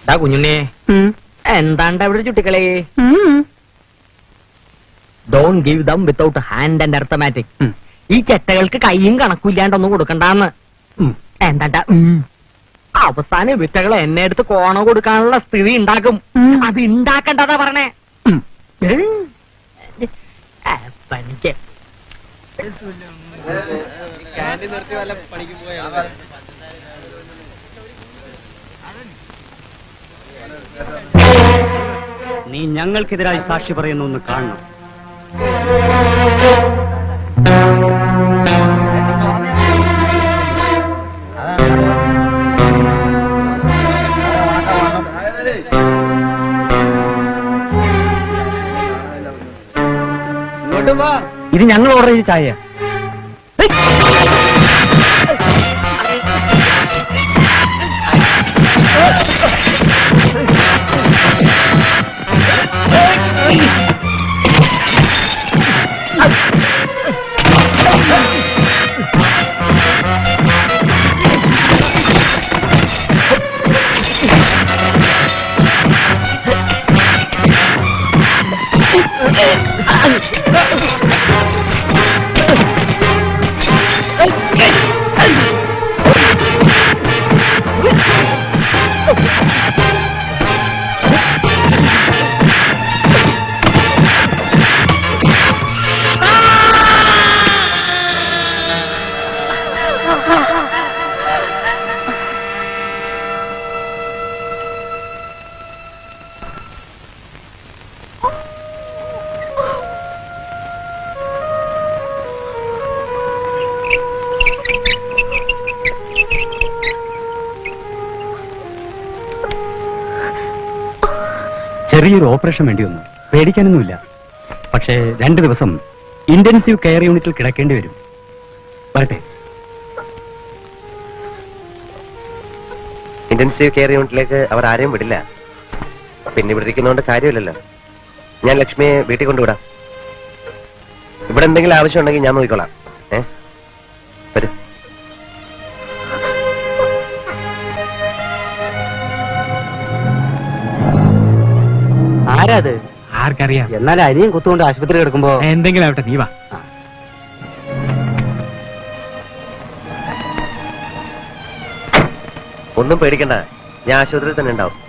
ഡാ കുഞ്ഞുണ്ണി എന്താണ്ട് അവിടെ ഒരു ചുട്ടിക്കളി don't give them without hand and arithmetic ഈ ചെറ്റകൾക്ക് കൈയും കണക്കില്ലാണ്ടൊന്നും കൊടുക്കണ്ടാന്ന് എന്താണ്ടാ ഉം. അവസാനം വിറ്റകൾ എന്നെ എടുത്ത് കോണ കൊടുക്കാനുള്ള സ്ഥിതി ഉണ്ടാക്കും അത് ഉണ്ടാക്കണ്ടതാ പറഞ്ഞേ ഏ? ആ, പണിക്ക്. നീ ഞങ്ങൾക്കെതിരായി സാക്ഷി പറയുന്ന ഒന്ന് കാണണം ഇത് ഞങ്ങൾ ഓർഡർ ചെയ്ത ചായ ചെറിയൊരു ഓപ്പറേഷൻ വേണ്ടി വന്നു പേടിക്കാനൊന്നുമില്ല പക്ഷേ രണ്ട് ദിവസം ഇന്റൻസീവ് കെയർ യൂണിറ്റിൽ കിടക്കേണ്ടി വരും വരട്ടെ ഇന്റൻസീവ് കെയർ യൂണിറ്റിലേക്ക് അവർ ആരെയും വിടില്ല പിന്നെ ഇവിടെ ഇരിക്കുന്നതുകൊണ്ട് കാര്യമില്ലല്ലോ ഞാൻ ലക്ഷ്മിയെ വീട്ടിൽ കൊണ്ടുവിടാം ഇവിടെ എന്തെങ്കിലും ആവശ്യം ഉണ്ടെങ്കിൽ ഞാൻ നോക്കിക്കോളാം ഏ വരൂ ആരാ അത് ആർക്കറിയാം എന്നാൽ അരിയും കുത്തുകൊണ്ട് ആശുപത്രി കിടക്കുമ്പോ എന്തെങ്കിലും ആവട്ടെ നീ വാ ഒന്നും പേടിക്കണ്ട ഞാൻ ആശുപത്രിയിൽ തന്നെ ഉണ്ടാവും